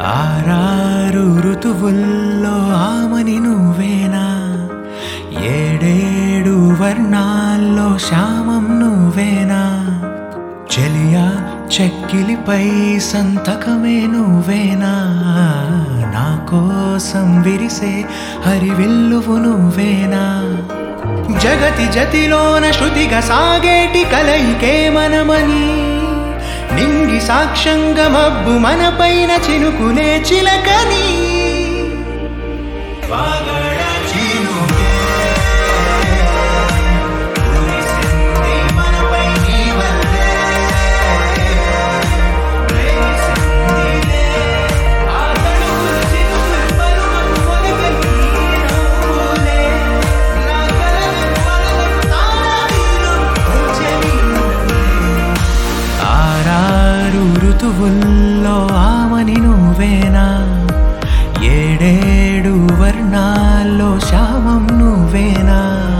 ఆరారు ఋతువుల్లో ఆమని నువ్వేనా ఏడేడు వర్ణాల్లో శ్యామం నువ్వేనా చెలియా చెక్కిలిపై సంతకమే నువ్వేనా నా కోసం విరిసే హరివిల్లువు నువ్వేనా జగతి జతిలోన శృతిగా సాగేటి కలయికే మనమని నింగి సాక్ష్యంగా మబ్బు మనపైన చినుకునే చిలకని పగడ చినుకే కురిసింది మనపై నీ వల్లే. ప్రేమిసిందిలే. ఆ తడుగులు చినుకులు పలువలు పొదిగలు నీ నవ్వులే. నా కలలను వలలకు తారాతీరం ఉంచెని ఆరారు ఋతువుల్లో ఆమని నువ్వేనా ఏడేడు వర్ణాల్లో శ్యామం నువ్వేనా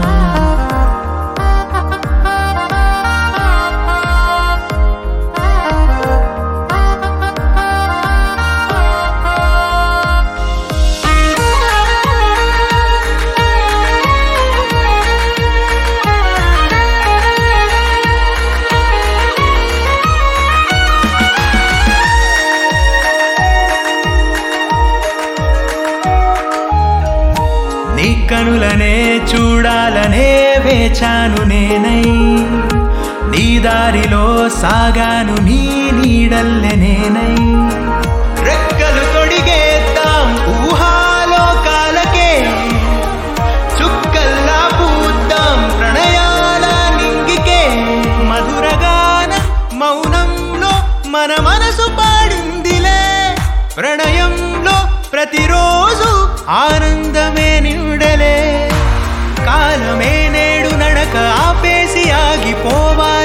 నీ కనులనే చూడాలనే వేచాను నేనై నీ దారిలో సాగాను నీ నీడల్లె నేనై రెక్కలు తొడిగేద్దాం ఊహాలోకాలకే చుక్కల్లా పూద్దాం ప్రణయాల నింగికే మధురగాన మౌనంలో మన మనసు పాడిందిలే ప్రణయంలో ప్రతిరోజు ఆనందమే నిండలే కాలమే నేడు నడక ఆపేసి ఆగిపోవాలి